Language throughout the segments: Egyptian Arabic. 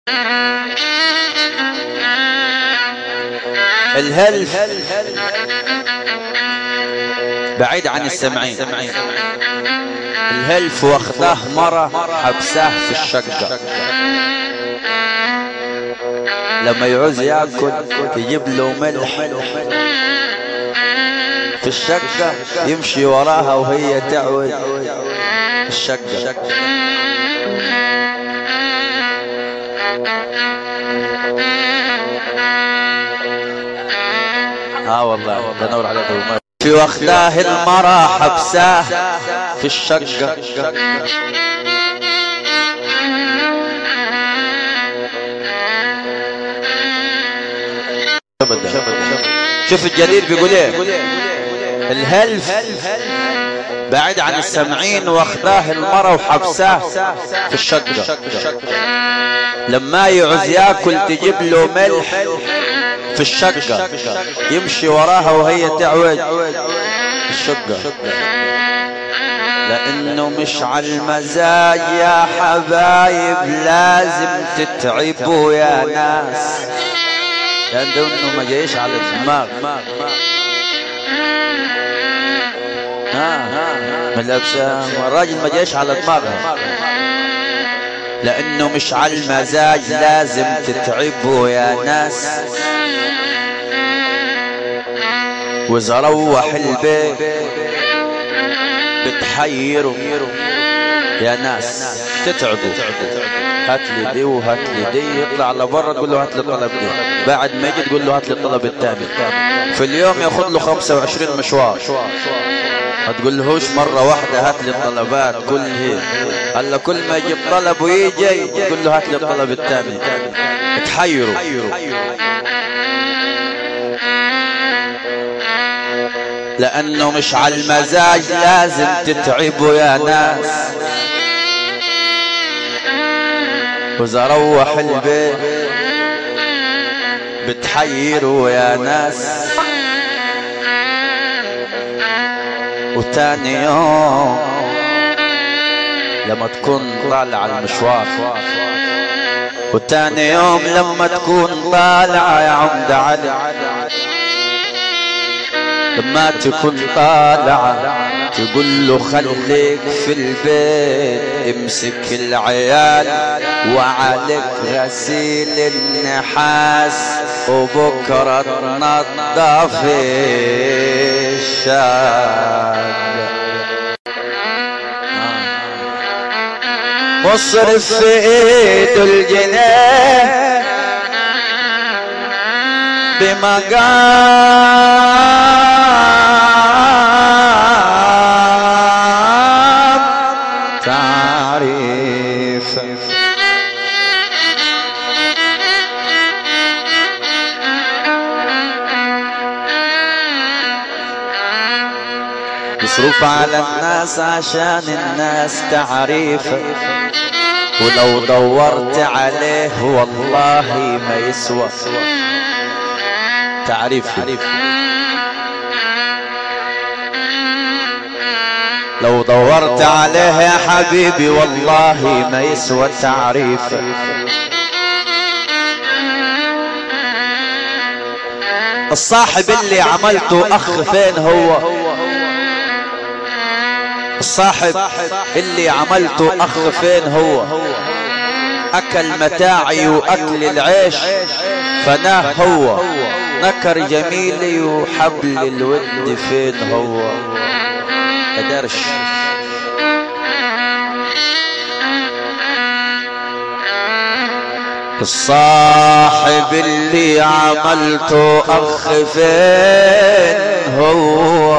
الهلف بعيد عن السمعين الهلف واخداه مرة حبساه في الشقة لما يعوز ياكل يجيب له ملح في الشقة يمشي وراها وهي تعود الشقة اه والله ده نور عليك أبو في وقتاه المرا حبساه في الشقة شوف الجليل بيقول ايه الهلف بعيد عن السمعين واخذاه المرا وحبساه في الشقة لما يعوز ياكل تجيب له ملح في الشقة يمشي وراها وهي تعوج الشقة لانه مش على المزاج يا حبايب لازم تتعبوا يا ناس لانه ما جايش على الدماغ ها ملابسة الراجل ما جايش على دماغها لانه مش على المزاج لازم تتعبوا يا ناس واذا روح البيت بتحيروا يا ناس تتعبوا هات لي دي وهات لي دي يطلع لبرا تقول له هات لي طلب دي بعد ما يجي تقول له هات لي الطلب الثاني في اليوم ياخذ له 25 مشوار ما تقولهوش مرة واحدة هات لي الطلبات كلها هلا كل ما يجيب طلب ويجي يقول له هات لي الطلب الثاني تحيروا لانه مش على المزاج لازم تتعبوا يا ناس واذا روح البيت بتحيروا يا ناس وتاني يوم لما تكون طالع على المشوار وتاني يوم لما تكون طالعة يا عمد علي لما تكون طالعة تقول له خليك في البيت امسك العيال وعليك غسيل النحاس وبكرة تنظف الشاق مصرف في ايده الجنيه بمقام تعريف يصرف على الناس عشان الناس تعريف ولو دورت عليه والله ما يسوى تعريف لو دورت عليه يا حبيبي والله ما يسوى التعريف الصاحب اللي عملته اخ فين هو الصاحب اللي عملته اخ فين هو اكل متاعي واكل العيش فناه هو نكر جميلي وحبل الود فين هو قدرش الصاحب اللي عملته اخ فين هو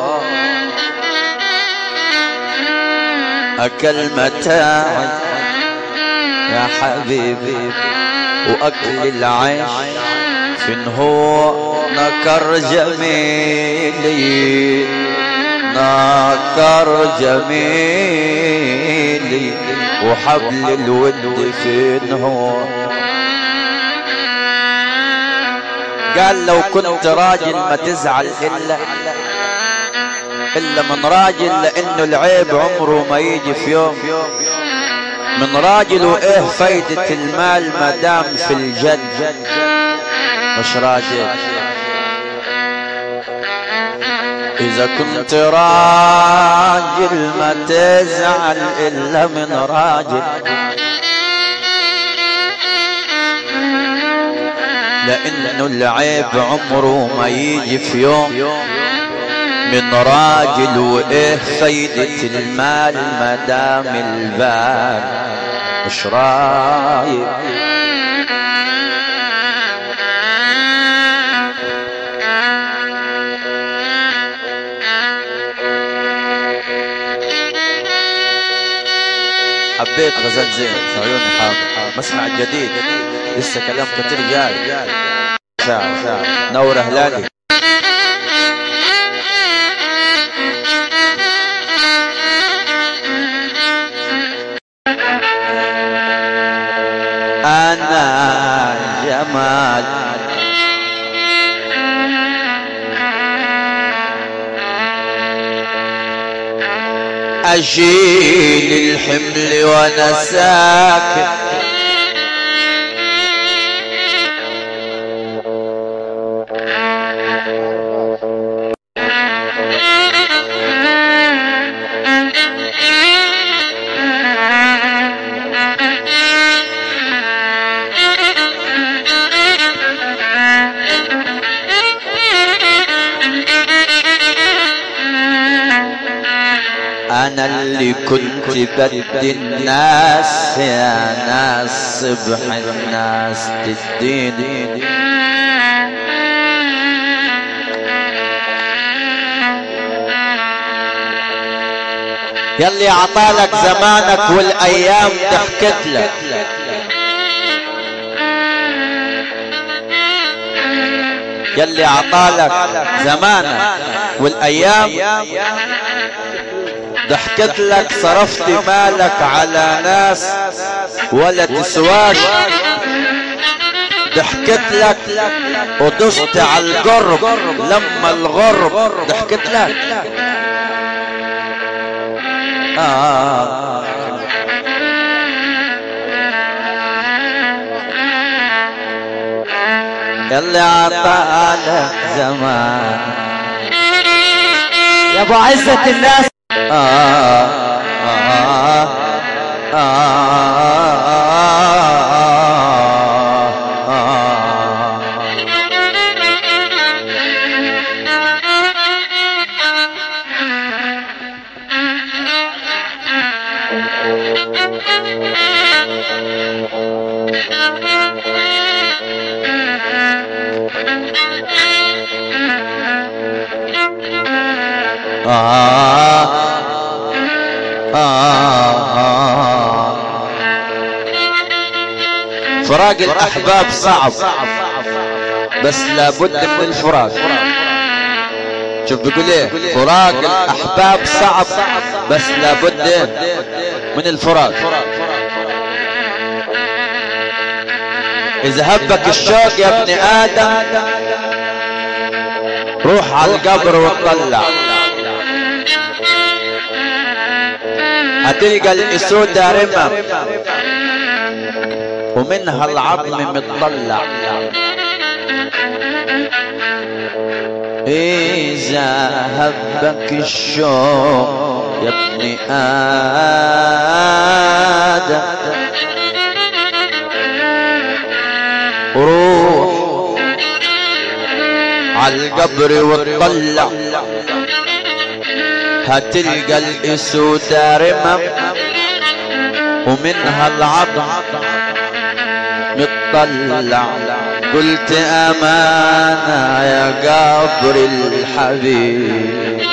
اكل متاعي يا حبيبي واكل العيش فين هو نكر جميلي نكر جميلي وحبل الود فين هو قال لو كنت راجل ما تزعل الا الا من راجل لانه العيب عمره ما يجي في يوم من راجل وايه فايدة المال مدام في الجد مش راجل إذا كنت راجل ما تزعل إلا من راجل لأنه العيب عمره ما يجي في يوم من راجل وإيه فايدة المال مدام البال مش رايق حبيت غزال زين عيوني حاضر مسمع الجديد لسه كلام كتير جاي شاعر شاعر نور هلالي أنا جمال أشيل الحمل وأنا ساكت أنا اللي كنت بدي الناس يا ناس صبح الناس تديني يلي عطالك زمانك والأيام ضحكت لك يلي عطالك زمانك والأيام ضحكت لك صرفت مالك على ناس ولا تسواش ضحكت لك ودست على القرب لما الغرب ضحكت لك آه يلي عطالك زمان يا ابو عزة الناس آه آه آه فراق الأحباب صعب بس لابد من الفراق شوف بيقول ايه فراق الأحباب صعب بس لابد من الفراق إذا هبك الشوق يا ابن آدم روح على القبر وتطلع هتلقى الاسود رمم ومنها العظم متطلع إذا هبك الشوق يا ابن آدم روح على القبر وتطلع هتلقى الاسود رمم ومنها العظم متطلع قلت امانه يا قبر الحبيب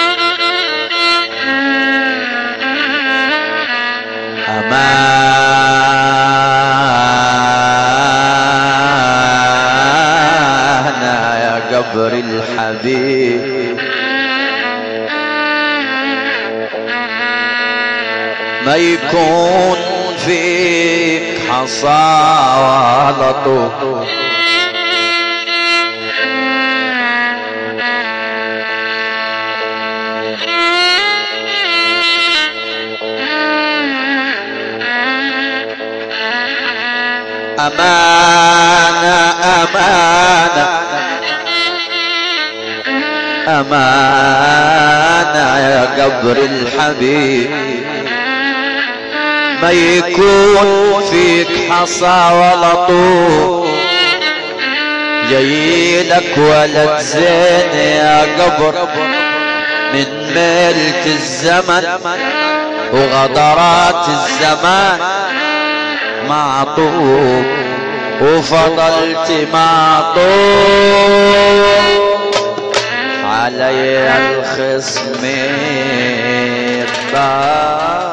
امانه يا قبر الحبيب ما يكون فيك حصالته أمانة أمانة أمانة يا قبر الحبيب ما يكون فيك حصى ولا طوب جايلك ولد زين يا قبر من ملك الزمن وغدرات الزمان معطوب وفضلت معطوب علي الخصم يتبع